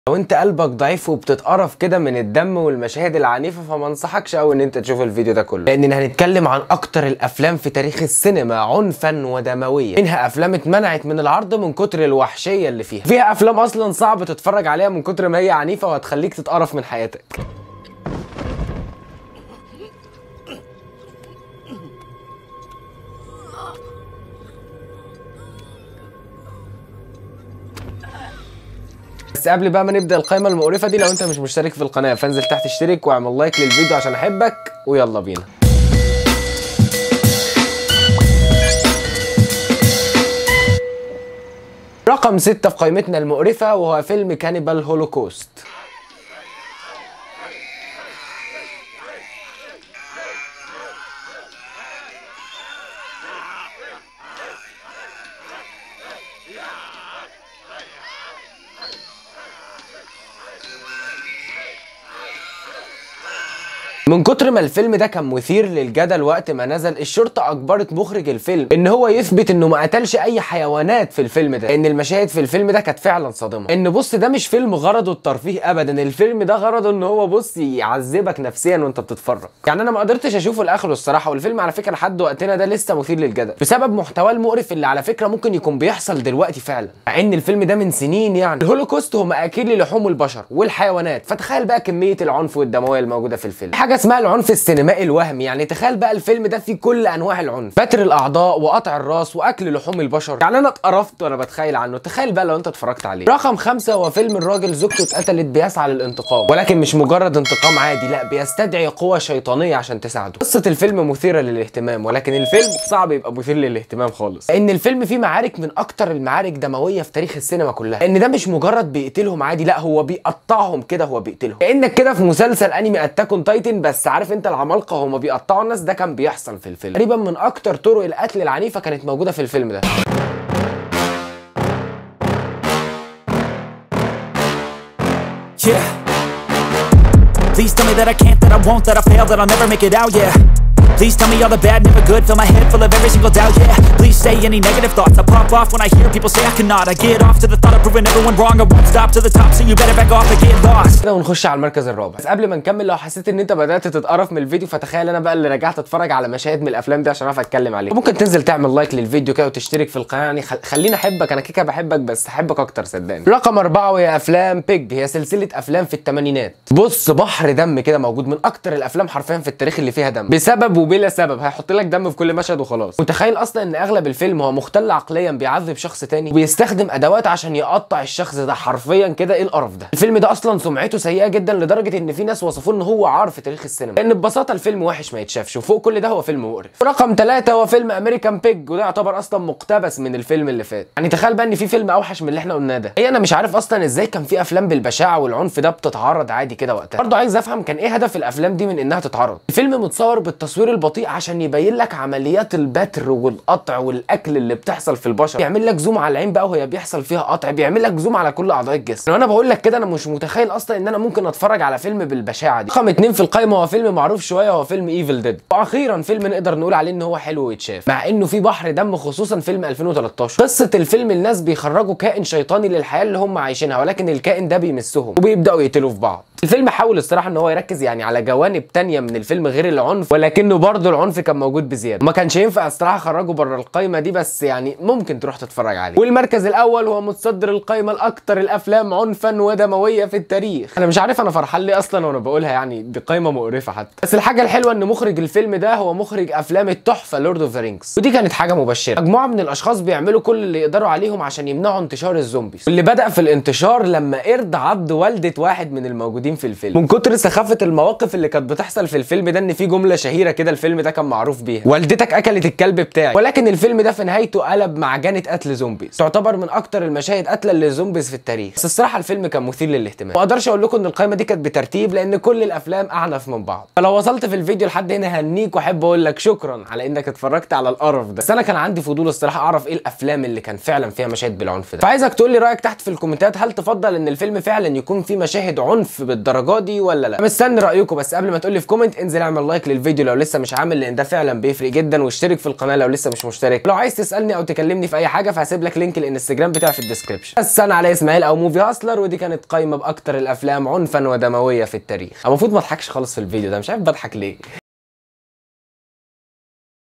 لو انت قلبك ضعيف وبتتقرف كده من الدم والمشاهد العنيفه فما انصحكش قوي ان انت تشوف الفيديو ده كله لاننا هنتكلم عن اكتر الافلام في تاريخ السينما عنفا ودمويا منها افلام اتمنعت من العرض من كتر الوحشيه اللي فيها فيها افلام اصلا صعب تتفرج عليها من كتر ما هي عنيفه وهتخليك تتقرف من حياتك بس قبل بقى ما نبدا القائمه المقرفه دي لو انت مش مشترك في القناه فانزل تحت اشترك واعمل لايك للفيديو عشان احبك ويلا بينا رقم ستة في قائمتنا المقرفة وهو فيلم كانيبال هولوكوست من كتر ما الفيلم ده كان مثير للجدل وقت ما نزل الشرطة أجبرت مخرج الفيلم إن هو يثبت إنه ما قتلش أي حيوانات في الفيلم ده لأن المشاهد في الفيلم ده كانت فعلا صادمة إن بص ده مش فيلم غرضه الترفيه أبدا الفيلم ده غرضه إن هو بص يعذبك نفسيا وأنت بتتفرج يعني أنا ما قدرتش أشوفه لآخره الصراحة والفيلم على فكرة لحد وقتنا ده لسه مثير للجدل بسبب محتواه المقرف اللي على فكرة ممكن يكون بيحصل دلوقتي فعلا مع إن الفيلم ده من سنين يعني الهولوكوست هم أكل لحوم البشر والحيوانات فتخيل بقى كمية العنف والدموية الموجودة في الفيلم حاجة اسمها العنف السينمائي الوهمي يعني تخيل بقى الفيلم ده فيه كل انواع العنف بتر الاعضاء وقطع الراس واكل لحوم البشر يعني انا اتقرفت وانا بتخيل عنه تخيل بقى لو انت اتفرجت عليه رقم خمسة هو فيلم الراجل زوجته اتقتلت بيسعى للانتقام ولكن مش مجرد انتقام عادي لا بيستدعي قوة شيطانية عشان تساعده قصة الفيلم مثيرة للاهتمام ولكن الفيلم صعب يبقى مثير للاهتمام خالص لان الفيلم فيه معارك من اكتر المعارك دموية في تاريخ السينما كلها لان ده مش مجرد بيقتلهم عادي لا هو بيقطعهم كده هو بيقتلهم كانك كده في مسلسل انمي اتاك تايتن بس عارف انت العمالقة هما بيقطعوا الناس ده كان بيحصل في الفيلم تقريبا من اكتر طرق القتل العنيفه كانت موجوده في الفيلم ده Yeah. Please tell me that I can't, that I won't, that I fail, that I'll never make it out, yeah. Please tell me all the bad, never good, fill my head full of every single doubt, yeah. Please say any negative thoughts, I pop off when I hear people say I cannot. I get off to the thought of proving everyone wrong, I won't stop to the top, so you better back off and get lost. كده ونخش على المركز الرابع بس قبل ما نكمل لو حسيت ان انت بدات تتقرف من الفيديو فتخيل انا بقى اللي رجعت اتفرج على مشاهد من الافلام دي عشان اعرف اتكلم عليه ممكن تنزل تعمل لايك للفيديو كده وتشترك في القناه يعني خل... خليني احبك انا كيكه بحبك بس احبك اكتر صدقني رقم أربعة وهي افلام بيج هي سلسله افلام في الثمانينات بص بحر دم كده موجود من اكتر الافلام حرفيا في التاريخ اللي فيها دم بسبب وبلا سبب هيحط لك دم في كل مشهد وخلاص متخيل اصلا ان اغلب الفيلم هو مختل عقليا بيعذب شخص تاني وبيستخدم ادوات عشان يقطع الشخص ده حرفيا كده ايه القرف ده الفيلم ده اصلا سمعته سيئه جدا لدرجه ان في ناس وصفوه ان هو عار في تاريخ السينما لان ببساطه الفيلم وحش ما يتشافش وفوق كل ده هو فيلم مقرف رقم ثلاثة هو فيلم امريكان بيج وده يعتبر اصلا مقتبس من الفيلم اللي فات يعني تخيل بقى ان في فيلم اوحش من اللي احنا قلناه ده ايه انا مش عارف اصلا ازاي كان في افلام بالبشاعه والعنف ده بتتعرض عادي كده وقتها برضه عايز افهم كان ايه هدف الافلام دي من انها تتعرض الفيلم متصور بالتصوير البطيء عشان يبين لك عمليات البتر والقطع والاكل اللي بتحصل في البشر بيعمل لك زوم على العين بقى وهي بيحصل فيها قطع بيعمل لك زوم على كل اعضاء الجسم وانا بقول لك كده انا مش متخيل اصلا ان انا ممكن اتفرج على فيلم بالبشاعه دي رقم اتنين في القائمه هو فيلم معروف شويه هو فيلم ايفل ديد واخيرا فيلم نقدر نقول عليه ان هو حلو ويتشاف مع انه في بحر دم خصوصا فيلم 2013 قصه الفيلم الناس بيخرجوا كائن شيطاني للحياه اللي هم عايشينها ولكن الكائن ده بيمسهم وبيبداوا يقتلوا في بعض الفيلم حاول الصراحه ان هو يركز يعني على جوانب تانية من الفيلم غير العنف ولكنه برضه العنف كان موجود بزياده ما كانش ينفع الصراحه اخرجه بره القايمه دي بس يعني ممكن تروح تتفرج عليه والمركز الاول هو متصدر القايمه الاكثر الافلام عنفا ودمويه في التاريخ انا مش عارف انا فرحان ليه اصلا وانا بقولها يعني دي قايمه مقرفه حتى بس الحاجه الحلوه ان مخرج الفيلم ده هو مخرج افلام التحفه لورد اوف ذا رينجز ودي كانت حاجه مبشره مجموعه من الاشخاص بيعملوا كل اللي يقدروا عليهم عشان يمنعوا انتشار الزومبيز واللي بدا في الانتشار لما قرد عض والده واحد من الموجودين في الفيلم من كتر سخافه المواقف اللي كانت بتحصل في الفيلم ده ان في جمله شهيره كده الفيلم ده كان معروف بيها والدتك اكلت الكلب بتاعي ولكن الفيلم ده في نهايته قلب معجنه قتل زومبيز تعتبر من اكتر المشاهد قتلا للزومبيز في التاريخ بس الصراحه الفيلم كان مثير للاهتمام ما اقدرش اقول لكم ان القائمه دي كانت بترتيب لان كل الافلام اعنف من بعض فلو وصلت في الفيديو لحد هنا هنيك واحب اقول لك شكرا على انك اتفرجت على القرف ده بس انا كان عندي فضول الصراحه اعرف ايه الافلام اللي كان فعلا فيها مشاهد بالعنف ده فعايزك تقول لي رايك تحت في الكومنتات هل تفضل ان الفيلم فعلا يكون فيه مشاهد عنف بالدرجه دي ولا لا مستني رايكم بس قبل ما تقول لي في كومنت انزل اعمل لايك للفيديو لو لسه مش عامل لان ده فعلا بيفرق جدا واشترك في القناه لو لسه مش مشترك لو عايز تسالني او تكلمني في اي حاجه فهسيب لك لينك الانستجرام بتاعي في الديسكربشن بس انا علي اسماعيل او موفي هاسلر ودي كانت قايمه باكتر الافلام عنفا ودمويه في التاريخ المفروض ما اضحكش خالص في الفيديو ده مش عارف بضحك ليه